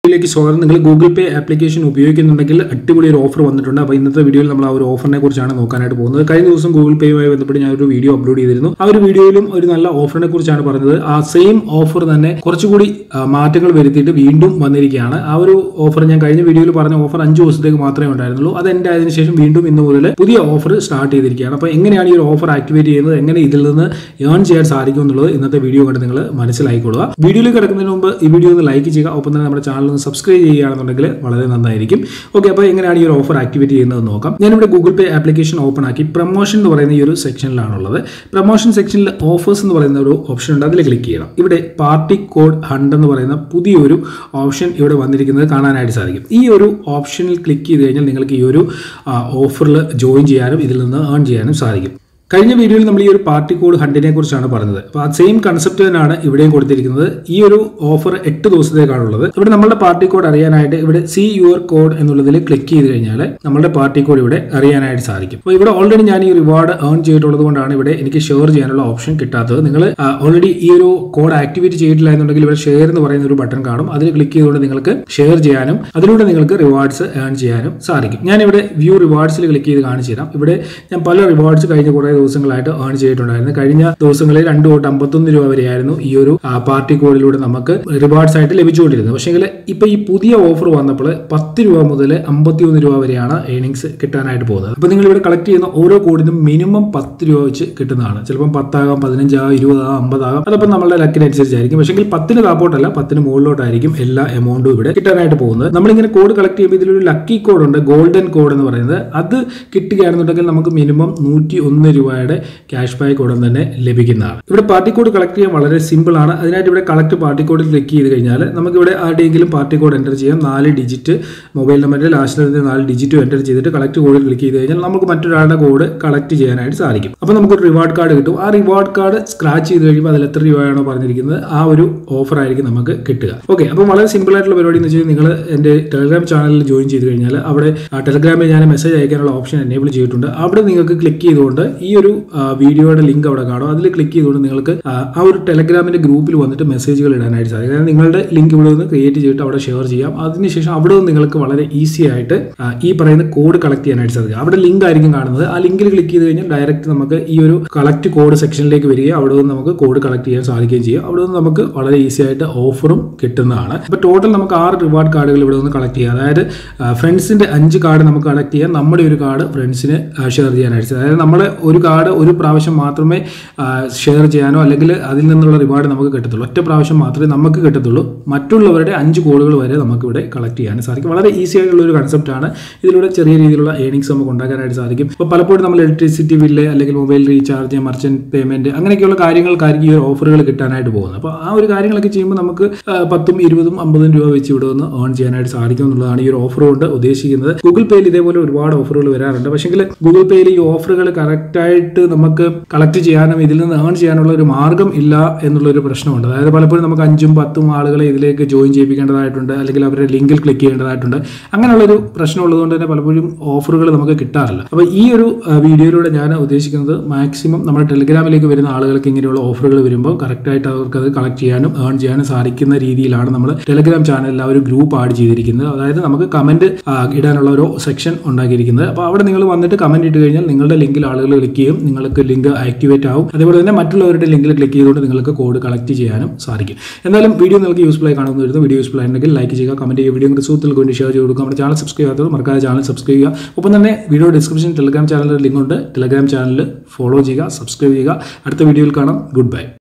ഇതിലേക്ക് സ്വാഗതം നിങ്ങൾ ഗൂഗിൾ പേ ആപ്ലിക്കേഷൻ ഉപയോഗിക്കുന്നുണ്ടെങ്കിൽ അടിപൊളി ഒരു ഓഫർ വന്നിട്ടുണ്ട് അപ്പോൾ ഇന്നത്തെ വീഡിയോയിൽ നമ്മൾ ആ ഒരു ഓഫറിനെ കുറിച്ചാണ് നോക്കാനായിട്ട് പോകുന്നത് കഴിഞ്ഞ ദിവസം ഗൂഗിൾ പേയുമായി ബന്ധപ്പെട്ട് ഞാൻ ഒരു വീഡിയോ അപ്ലോഡ് ചെയ്തിരുന്നു ആ ഒരു വീഡിയോയിലും ഒരു നല്ല ഓഫറിനെ കുറിച്ചാണ് പറഞ്ഞത് ആ സെയിം ഓഫർ തന്നെ കുറച്ചുകൂടി ആ, മാറ്റങ്ങൾ വരുത്തിയിട്ട് വീണ്ടും വന്നിരിക്കുകയാണ് ആ ഒരു ഓഫർ ഞാൻ കഴിഞ്ഞ വീഡിയോയിൽ പറഞ്ഞ ഓഫർ അഞ്ച് ദിവസത്തേക്ക് മാത്രമേ ഉണ്ടായിരുന്നുള്ളൂ അത് എൻ്റെ ആയതിനു ശേഷം വീണ്ടും ഇന്ന് മുതൽ പുതിയ ഓഫർ സ്റ്റാർട്ട് ചെയ്തിരിക്കുകയാണ് അപ്പോൾ എങ്ങനെയാണ് ഈ ഒരു ഓഫർ ആക്ടിവേറ്റ് ചെയ്യുന്നത് എങ്ങനെ ഇതിൽ നിന്ന് ഏൺ ചെയ്യാൻ സാധിക്കും എന്നുള്ളത് ഇന്നത്തെ വീഡിയോ കണ്ട് നിങ്ങൾ മനസ്സിലാക്കിക്കൊള്ളുക വീഡിയോയിലേക്ക് കിടക്കുന്നതിന് മുമ്പ് ഈ വീഡിയോ ഒന്ന് ലൈക്ക് ചെയ്യുക ഒപ്പം തന്നെ നമ്മുടെ ചാനൽ ഒന്ന് സബ്സ്ക്രൈബ് ചെയ്യുകയാണെന്നുണ്ടെങ്കിൽ വളരെ നന്നായിരിക്കും ഓക്കെ അപ്പോൾ എങ്ങനെയാണ് ഈ ഒരു ഓഫർ ആക്ടിവേറ്റ് ചെയ്യുന്നത് നോക്കാം ഞാനിവിടെ ഗൂഗിൾ പേ ആപ്ലിക്കേഷൻ ഓപ്പൺ ആക്കി പ്രൊമോഷൻ എന്ന് പറയുന്ന ഈ ഒരു സെക്ഷനിലാണുള്ളത് പ്രൊമോഷൻ സെക്ഷനിൽ ഓഫേഴ്സ് എന്ന് പറയുന്ന ഒരു ഓപ്ഷൻ ഉണ്ട് അതിൽ ക്ലിക്ക് ചെയ്യണം ഇവിടെ പാർട്ടി കോഡ് ഹണ്ട് എന്ന് പറയുന്ന പുതിയൊരു ഓപ്ഷൻ ഇവിടെ വന്നിരിക്കുന്നത് കാണാനായിട്ട് സാധിക്കും ഈ ഒരു ഓപ്ഷനിൽ ക്ലിക്ക് ചെയ്ത് കഴിഞ്ഞാൽ നിങ്ങൾക്ക് ഈ ഒരു ഓഫറിൽ ജോയിൻ ചെയ്യാനും ഇതിൽ നിന്ന് ഏൺ ചെയ്യാനും സാധിക്കും കഴിഞ്ഞ വീഡിയോയിൽ നമ്മൾ ഈ ഒരു പാർട്ടി കോഡ് ഹണ്ടിനെ കുറിച്ചാണ് പറഞ്ഞത് അപ്പോൾ ആ സെയിം കൺസെപ്റ്റ് തന്നെയാണ് ഇവിടെയും കൊടുത്തിരിക്കുന്നത് ഈ ഒരു ഓഫർ എട്ട് ദിവസത്തേക്കാണുള്ളത് ഇവിടെ നമ്മുടെ പാർട്ടി കോഡ് അറിയാനായിട്ട് ഇവിടെ സി യുവർ കോഡ് എന്നുള്ളതിൽ ക്ലിക്ക് ചെയ്ത് കഴിഞ്ഞാൽ നമ്മുടെ പാർട്ടി കോഡ് ഇവിടെ അറിയാനായിട്ട് സാധിക്കും അപ്പോൾ ഇവിടെ ഓൾറെഡി ഞാൻ ഈ റിവാർഡ് ഏൺ ചെയ്തിട്ടുള്ളത് കൊണ്ടാണ് ഇവിടെ എനിക്ക് ഷെയർ ചെയ്യാനുള്ള ഓപ്ഷൻ കിട്ടാത്തത് നിങ്ങൾ ഓൾറെഡി ഈ ഒരു കോഡ് ആക്ടിവേറ്റ് ചെയ്തിട്ടില്ല എന്നുണ്ടെങ്കിൽ ഇവിടെ ഷെയർ എന്ന് പറയുന്ന ഒരു ബട്ടൺ കാണും അതിൽ ക്ലിക്ക് ചെയ്തുകൊണ്ട് നിങ്ങൾക്ക് ഷെയർ ചെയ്യാനും അതിലൂടെ നിങ്ങൾക്ക് റിവാർഡ്സ് ഏൺ ചെയ്യാനും സാധിക്കും ഞാൻ ഇവിടെ വ്യൂ റിവാർഡ്സിൽ ക്ലിക്ക് ചെയ്ത് കാണിച്ചു തരാം ഇവിടെ ഞാൻ പല റിവാർഡ്സ് കഴിഞ്ഞ കുറേ ദിവസങ്ങളായിട്ട് ഏൺ ചെയ്തിട്ടുണ്ടായിരുന്നു കഴിഞ്ഞ ദിവസങ്ങളിൽ രണ്ട് തൊട്ട് അമ്പത്തൊന്ന് രൂപ വരെയായിരുന്നു ഈ ഒരു ആ, പാർട്ടി കോഡിലൂടെ നമുക്ക് റിവാർഡ്സ് ആയിട്ട് ലഭിച്ചുകൊണ്ടിരുന്നത് പക്ഷേങ്കിൽ ഇപ്പൊ ഈ പുതിയ ഓഫർ വന്നപ്പോൾ പത്ത് രൂപ മുതൽ അമ്പത്തിയൊന്ന് രൂപ വരെയാണ് ഏണിങ്സ് കിട്ടാനായിട്ട് പോകുന്നത് അപ്പോൾ നിങ്ങൾ ഇവിടെ കളക്ട് ചെയ്യുന്ന ഓരോ കോഡിനും മിനിമം പത്ത് രൂപ വെച്ച് കിട്ടുന്നതാണ് ചിലപ്പം പത്താകാം പതിനഞ്ചാകാം ഇരുപതാകാം അമ്പതാകാം അതപ്പം നമ്മളുടെ ലക്കിനനുസരിച്ചായിരിക്കും പക്ഷേ പത്തിന് താപ്പോട്ടല്ല പത്തിന് മുകളിലോട്ടായിരിക്കും എല്ലാ എമൗണ്ടും ഇവിടെ കിട്ടാനായിട്ട് പോകുന്നത് നമ്മളിങ്ങനെ കോഡ് കളക്ട് ചെയ്യുമ്പോൾ ഇതിലൊരു ലക്കി കോഡ് ഉണ്ട് ഗോൾഡൻ കോഡ് എന്ന് പറയുന്നത് അത് കിട്ടുകയാണെന്നുണ്ടെങ്കിൽ നമുക്ക് മിനിമം നൂറ്റി ഒന്ന് രൂപയുടെ ക്യാഷ് ബാക്ക് ഉടൻ തന്നെ ലഭിക്കുന്നതാണ് ഇവിടെ പാർട്ടി കോഡ് കളക്ട് ചെയ്യാൻ വളരെ സിമ്പിൾ ആണ് അതിനായിട്ട് ഇവിടെ കളക്ട് പാർട്ടി കോഡിൽ ക്ലിക്ക് ചെയ്ത് കഴിഞ്ഞാൽ നമുക്ക് ഇവിടെ ആരുടെയെങ്കിലും പാർട്ടി കോഡ് എൻ്റർ ചെയ്യാം നാല് ഡിജിറ്റ് മൊബൈൽ നമ്പറിന്റെ ലാസ്റ്റിൽ വരുന്ന നാല് ഡിജിറ്റ് എൻ്റർ ചെയ്തിട്ട് കളക്ട് കോഡിൽ ക്ലിക്ക് ചെയ്ത് കഴിഞ്ഞാൽ നമുക്ക് മറ്റൊരാളുടെ കോഡ് കളക്ട് ചെയ്യാനായിട്ട് സാധിക്കും അപ്പോൾ നമുക്കൊരു റിവാർഡ് കാർഡ് കിട്ടും ആ റിവാർഡ് കാർഡ് സ്ക്രാച്ച് ചെയ്ത് കഴിയുമ്പോൾ അതിൽ എത്ര രൂപയാണോ പറഞ്ഞിരിക്കുന്നത് ആ ഒരു ഓഫർ ആയിരിക്കും നമുക്ക് കിട്ടുക ഓക്കെ അപ്പോൾ വളരെ സിമ്പിൾ ആയിട്ടുള്ള പരിപാടി എന്ന് വെച്ചാൽ നിങ്ങൾ എൻ്റെ ടെലഗ്രാം ചാനലിൽ ജോയിൻ ചെയ്ത് കഴിഞ്ഞാൽ അവിടെ ആ ടെലഗ്രാമിൽ ഞാൻ മെസ്സേജ് അയക്കാനുള്ള ഓപ്ഷൻ എനേബിൾ ചെയ്തിട്ടുണ്ട് അവിടെ നിങ്ങൾക്ക് ക്ലിക്ക് ചെയ്തുകൊണ്ട് ഈ ഒരു ആ, വീഡിയോയുടെ ലിങ്ക് അവിടെ കാണും അതിൽ ക്ലിക്ക് ചെയ്തുകൊണ്ട് നിങ്ങൾക്ക് ആ, ആ ഒരു ടെലഗ്രാമിന്റെ ഗ്രൂപ്പിൽ വന്നിട്ട് മെസ്സേജുകൾ ഇടാനായിട്ട് സാധിക്കും അതായത് നിങ്ങളുടെ ലിങ്ക് ഇവിടെ നിന്ന് ക്രിയേറ്റ് ചെയ്തിട്ട് അവിടെ ഷെയർ ചെയ്യാം അതിനുശേഷം അവിടെ നിന്ന് നിങ്ങൾക്ക് വളരെ ഈസി ആയിട്ട് ആ, ഈ പറയുന്ന കോഡ് കളക്ട് ചെയ്യാനായിട്ട് സാധിക്കും അവിടെ ലിങ്ക് ആയിരിക്കും കാണുന്നത് ആ ലിങ്കിൽ ക്ലിക്ക് ചെയ്ത് കഴിഞ്ഞാൽ ഡയറക്റ്റ് നമുക്ക് ഈ ഒരു കളക്ട് കോഡ് സെക്ഷനിലേക്ക് വരികയും അവിടെ നിന്ന് നമുക്ക് കോഡ് കളക്ട് ചെയ്യാൻ സാധിക്കുകയും ചെയ്യും അവിടെ നിന്ന് നമുക്ക് വളരെ ഈസി ആയിട്ട് ഓഫറും കിട്ടുന്നതാണ് അപ്പോൾ ടോട്ടൽ നമുക്ക് ആറ് റിവാർഡ് കാർഡുകൾ ഇവിടെ നിന്ന് കളക്ട് ചെയ്യാം അതായത് ഫ്രണ്ട്സിന്റെ അഞ്ച് കാർഡ് നമുക്ക് കളക്ട് ചെയ്യാം നമ്മുടെ ഒരു കാർഡ് ഫ്രണ്ട്സിന് ഷെയർ ചെയ്യാനായിട്ട് സാധിക്കും. അതായത് നമ്മൾ ഒരു കാർഡ് ഒരു പ്രാവശ്യം മാത്രമേ ഷെയർ ചെയ്യാനോ അല്ലെങ്കിൽ അതിൽ നിന്നുള്ള റിവാർഡ് നമുക്ക് കിട്ടത്തുള്ളൂ ഒറ്റ പ്രാവശ്യം മാത്രമേ നമുക്ക് കിട്ടത്തുള്ളൂ മറ്റുള്ളവരുടെ അഞ്ച് കോളുകൾ വരെ നമുക്ക് ഇവിടെ കളക്ട് ചെയ്യാൻ സാധിക്കും വളരെ ഈസി ആയിട്ടുള്ള ഒരു കൺസെപ്റ്റാണ് ഇതിലൂടെ ചെറിയ രീതിയിലുള്ള ഏണിങ്സ് നമുക്ക് ഉണ്ടാക്കാനായിട്ട് സാധിക്കും ഇപ്പോൾ പലപ്പോഴും നമ്മൾ ഇലക്ട്രിസിറ്റി ബില്ല് അല്ലെങ്കിൽ മൊബൈൽ റീചാർജ് മർച്ചന്റ് പേയ്മെന്റ് അങ്ങനെയൊക്കെയുള്ള കാര്യങ്ങൾക്കായിരിക്കും ഈ ഒരു ഓഫറുകൾ കിട്ടാനായിട്ട് പോകുന്നത് അപ്പോൾ ആ ഒരു കാര്യങ്ങളൊക്കെ ചെയ്യുമ്പോൾ നമുക്ക് ആ, പത്തും ഇരുപതും അമ്പതും രൂപ വെച്ച് ഇവിടെ നിന്ന് ഏൺ ചെയ്യാനായിട്ട് സാധിക്കും എന്നുള്ളതാണ് ഈ ഒരു ഓഫർ കൊണ്ട് ഉദ്ദേശിക്കുന്നത് ഗൂഗിൾ പേയിൽ ഇതേപോലെ ഒരുപാട് ഓഫറുകൾ വരാറുണ്ട് പക്ഷേങ്കിൽ ഗൂഗിൾ പേയിൽ ഈ ഓഫറുകൾ കറക്റ്റായിട്ട് നമുക്ക് കളക്ട് ചെയ്യാനും ഇതിൽ നിന്ന് ഏൺ ചെയ്യാനുള്ള ഒരു മാർഗം ഇല്ല എന്നുള്ളൊരു പ്രശ്നമുണ്ട് അതായത് പലപ്പോഴും നമുക്ക് അഞ്ചും പത്തും ആളുകളെ ഇതിലേക്ക് ജോയിൻ ചെയ്യിപ്പിക്കേണ്ടതായിട്ടുണ്ട് അല്ലെങ്കിൽ അവരുടെ ലിങ്കിൽ ക്ലിക്ക് ചെയ്യേണ്ടതായിട്ടുണ്ട് അങ്ങനെയുള്ളൊരു പ്രശ്നം ഉള്ളതുകൊണ്ട് തന്നെ പലപ്പോഴും ഓഫറുകൾ നമുക്ക് കിട്ടാറില്ല അപ്പോൾ ഈ ഒരു ആ, വീഡിയോയിലൂടെ ഞാൻ ഉദ്ദേശിക്കുന്നത് മാക്സിമം നമ്മുടെ ടെലിഗ്രാമിലേക്ക് വരുന്ന ആളുകൾക്ക് ഇങ്ങനെയുള്ള ഓഫറുകൾ വരുമ്പോൾ കറക്റ്റായിട്ട് അവർക്ക് അത് കളക്ട് ചെയ്യാനും ഏൺ ചെയ്യാനും സാധിക്കുന്ന രീതിയിലാണ് നമ്മൾ ടെലിഗ്രാം ചാനലിൽ ആ ഒരു ഗ്രൂപ്പ് ആഡ് ചെയ്തിരിക്കുന്നത് അതായത് നമുക്ക് കമന്റ് ഇടാനുള്ള ഒരു സെക്ഷൻ ഉണ്ടാക്കിയിരിക്കുന്നത് അപ്പോൾ അവിടെ നിങ്ങൾ വന്നിട്ട് കമന്റ് ഇട്ട് കഴിഞ്ഞാൽ നിങ്ങളുടെ ലിങ്കിൽ ആളുകൾ ക്ലിക്ക് ചെയ്യും നിങ്ങൾക്ക് ലിങ്ക് ആക്ടിവേറ്റ് ആവും അതേപോലെ തന്നെ മറ്റുള്ളവരുടെ ലിങ്കിൽ ക്ലിക്ക് ചെയ്തുകൊണ്ട് നിങ്ങൾക്ക് കോഡ് കളക്ട് ചെയ്യാനും സാധിക്കും എന്തായാലും വീഡിയോ നിങ്ങൾക്ക് യൂസ്ഫുൾ ആയി കാണുന്നു വരുന്നു വീഡിയോ യൂസ്ഫുൾ ആയിട്ടുണ്ടെങ്കിൽ ലൈക്ക് ചെയ്യുക കമന്റ് ചെയ്യുക വീഡിയോ സുഹൃത്തുക്കൾക്ക് വേണ്ടി ഷെയർ ചെയ്ത് കൊടുക്കുക നമ്മുടെ ചാനൽ സബ്സ്ക്രൈബ് ചെയ്യാത്തവർ മറക്കാതെ ചാനൽ സബ്സ്ക്രൈബ് ചെയ്യുക ഒപ്പം തന്നെ വീഡിയോ ഡിസ്ക്രിപ്ഷൻ ടെലിഗ്രാം ചാനലിൽ ലിങ്ക് ഉണ്ട് ടെലിഗ്രാം ചാനൽ ഫോളോ ചെയ്യുക സബ്സ്ക്രൈബ് ചെയ്യുക അടുത്ത വീഡിയോയിൽ കാണാം ഗുഡ് ബൈ